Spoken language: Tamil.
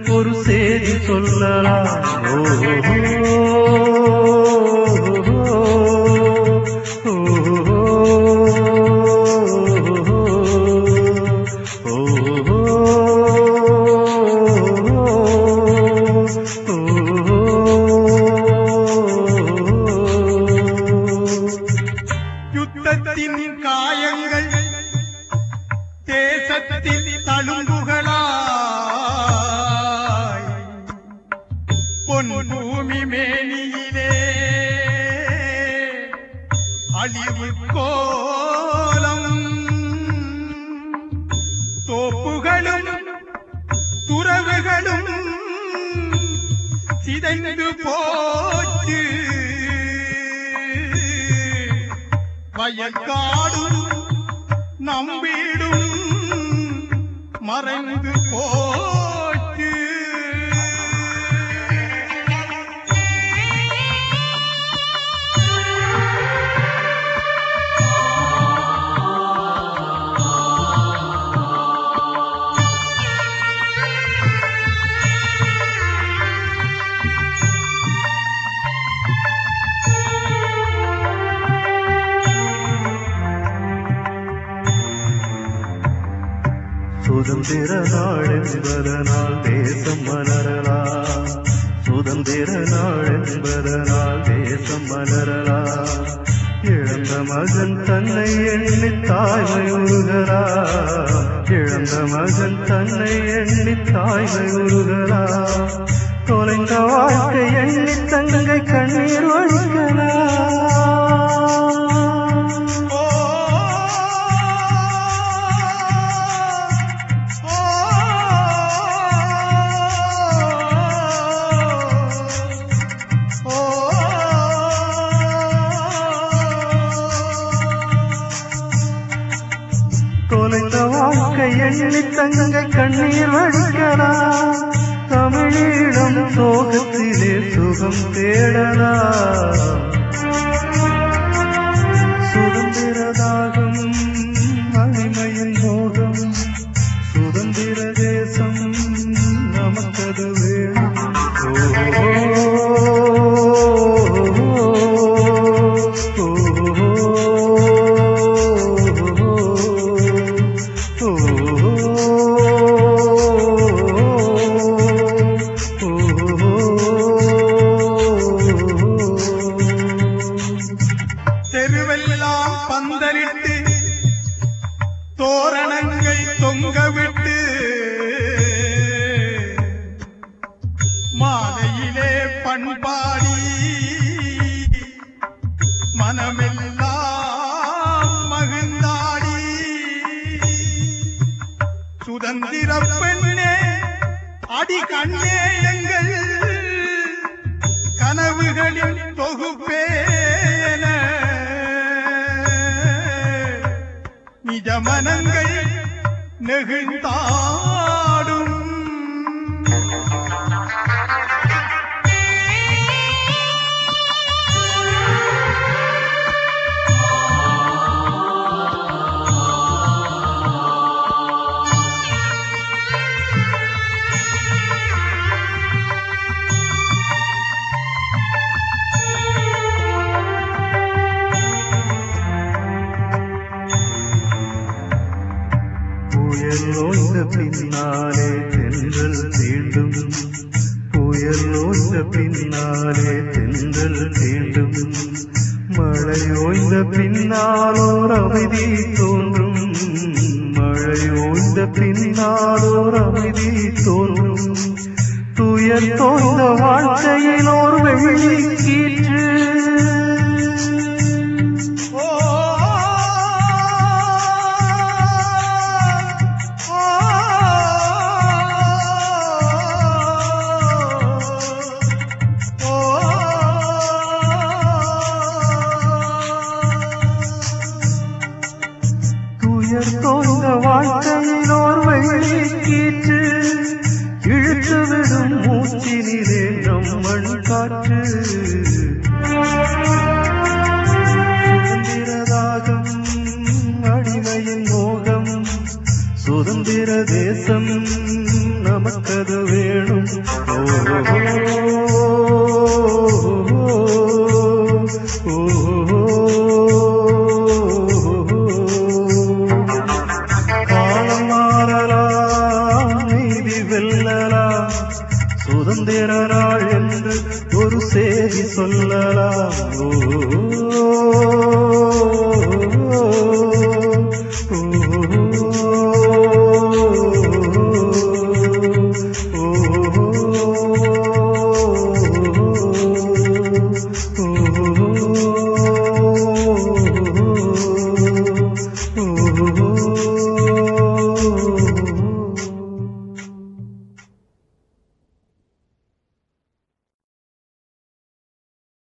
ஒரு செய்தி சொல்லலாம் ஓ யுத்தத்தின் காயங்கள் தேசத்தில் தழும்புகளாய் பொன் பூமி மேனியிலே அழிவு கோலம் தோப்புகளும் துறவுகளும் சிதைந்து போச்சு வயக்காடும் நம்பீடும் மறைந்து போச்சு சுதந்திர நாள் என்பதனால் தேசம் மலரலாம் சுதந்திர நாள் என்பதனால் தேசம் மலரலாம் இழந்த மகன் தன்னை எண்ணி தாய்மை உருகலாம் இழந்த மகன் தன்னை எண்ணி தாய்மை உருகலாம் தொலைந்த வாழ்க்கை எண்ணி தங்கை கண்ணீர் ஒழிக்கலாம் ஓ தொலைந்த வாழ்க்கை எண்ணி தங்க கண்ணீர் வடிக்கலாம் தமிழீழம் சோகத்திலே சுகம் தேடலாம் சுதந்திரதாகம் மகிமையின் மோகம் சுதந்திர தேசம் நமக்கது வேணும் தெருவெல்லாம் பந்தலிட்டு தோரணங்கள் தொங்கவிட்டு மாலையிலே பண்பாடி மனமெல்லாம் மகிழ்ந்தாடி சுதந்திர பெண்ணே அடி கண்ணே எங்கள் கனவுகளின் தொகுப்பேன நிஜ மனங்கள் நெகிழ்ந்தாடும் புயல் ஓய்ந்த பின்னாலே தென்றல் தீண்டும் புயல் ஓய்ந்த பின்னாலே தென்றல் தீண்டும் மழை ஓய்ந்த பின்னாலோர் அமைதி தோன்றும் மழை ஓய்ந்த பின்னாலோர் அமைதி தோன்றும் துயர் தோய்ந்த வாழ்க்கையில் ஓர் வெள்ளி கீற்று ஓ துயர் தோய்ந்த வாழ்க்கையில் ஓர் வெள்ளி கீற்று இழுத்துவிடும் மூச்சினிலே நம் மண் காற்று சுதந்திரதாகம் அடிமையின் மோகம் சுதந்திர தேசம் நமக்கது வேணும் சுதந்திர நாள் என்று ஒரு செய்தி சொல்லலாம் ஓ